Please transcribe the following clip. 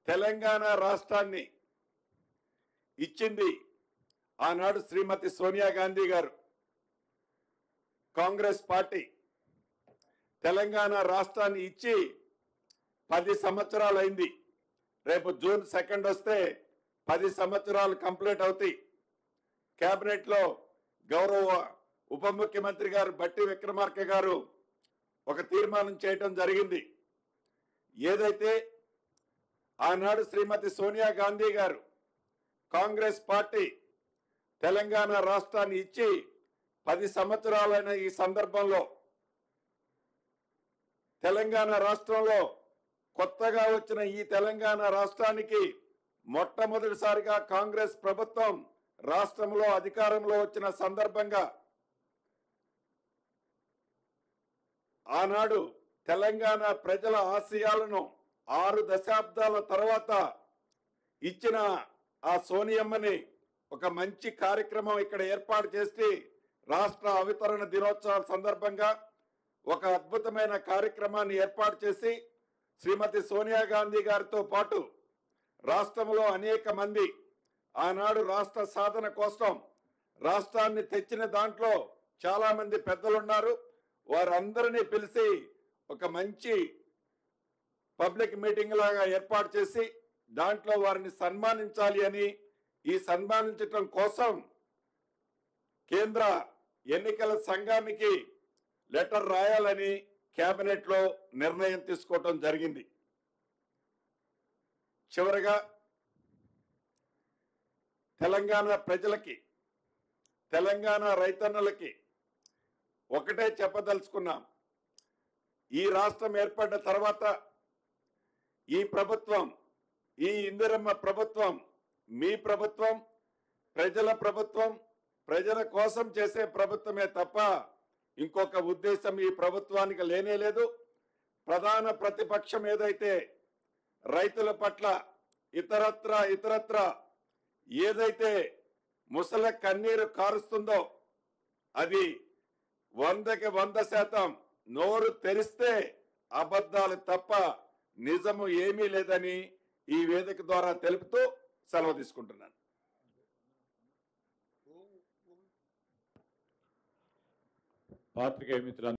తెలంగాణ రాష్ట్రాన్ని ఇచ్చింది ఆనాడు శ్రీమతి సోనియా గాంధీ గారు కాంగ్రెస్ పార్టీ తెలంగాణ రాష్ట్రాన్ని ఇచ్చి పది సంవత్సరాలు అయింది రేపు జూన్ సెకండ్ వస్తే పది సంవత్సరాలు కంప్లీట్ అవుతాయి కేబినెట్ లో గౌరవ ఉప ముఖ్యమంత్రి గారు బట్టి విక్రమార్క గారు ఒక తీర్మానం చేయటం జరిగింది ఏదైతే ఆనాడు శ్రీమతి సోనియా గాంధీ గారు కాంగ్రెస్ పార్టీ తెలంగాణ రాష్ట్రాన్ని ఇచ్చి పది సంవత్సరాలైన ఈ సందర్భంలో తెలంగాణ రాష్ట్రంలో కొత్తగా వచ్చిన ఈ తెలంగాణ రాష్ట్రానికి మొట్టమొదటిసారిగా కాంగ్రెస్ ప్రభుత్వం రాష్ట్రంలో అధికారంలో వచ్చిన సందర్భంగా ఆనాడు తెలంగాణ ప్రజల ఆశయాలను ఆరు దశాబ్దాల తర్వాత ఇచ్చిన ఆ సోనియమ్మని ఒక మంచి కార్యక్రమం ఇక్కడ ఏర్పాటు చేసి రాష్ట్ర అవతరణ దినోత్సవం సందర్భంగా ఒక అద్భుతమైన కార్యక్రమాన్ని ఏర్పాటు చేసి శ్రీమతి సోనియా గాంధీ గారితో పాటు రాష్ట్రంలో అనేక మంది ఆనాడు రాష్ట్ర సాధన కోసం రాష్ట్రాన్ని తెచ్చిన దాంట్లో చాలా మంది పెద్దలున్నారు వారందరినీ పిలిచి ఒక మంచి పబ్లిక్ మీటింగ్ లాగా ఏర్పాటు చేసి దాంట్లో వారిని సన్మానించాలి అని ఈ సన్మానించటం కోసం కేంద్ర ఎన్నికల సంఘానికి లెటర్ రాయాలని కేబినెట్ లో నిర్ణయం తీసుకోవటం జరిగింది చివరగా తెలంగాణ ప్రజలకి తెలంగాణ రైతన్నులకి ఒకటే చెప్పదలుచుకున్నాం ఈ రాష్ట్రం ఏర్పడిన తర్వాత ఈ ప్రభుత్వం ఈ ఇందిరమ్మ ప్రభుత్వం మీ ప్రభుత్వం ప్రజల ప్రభుత్వం ప్రజల కోసం చేసే ప్రభుత్వమే తప్ప ఇంకొక ఉద్దేశం ఈ ప్రభుత్వానికి లేనే లేదు ప్రధాన ప్రతిపక్షం ఏదైతే రైతుల పట్ల ఇతరత్ర ఇతరత్ర ఏదైతే ముసల కన్నీరు కారుస్తుందో అది వందకి వంద శాతం నోరు తెరిస్తే అబద్ధాలు తప్ప నిజము ఏమీ లేదని ఈ వేదిక ద్వారా తెలుపుతూ సెలవు తీసుకుంటున్నాను పాత్రికేయ మిత్రులు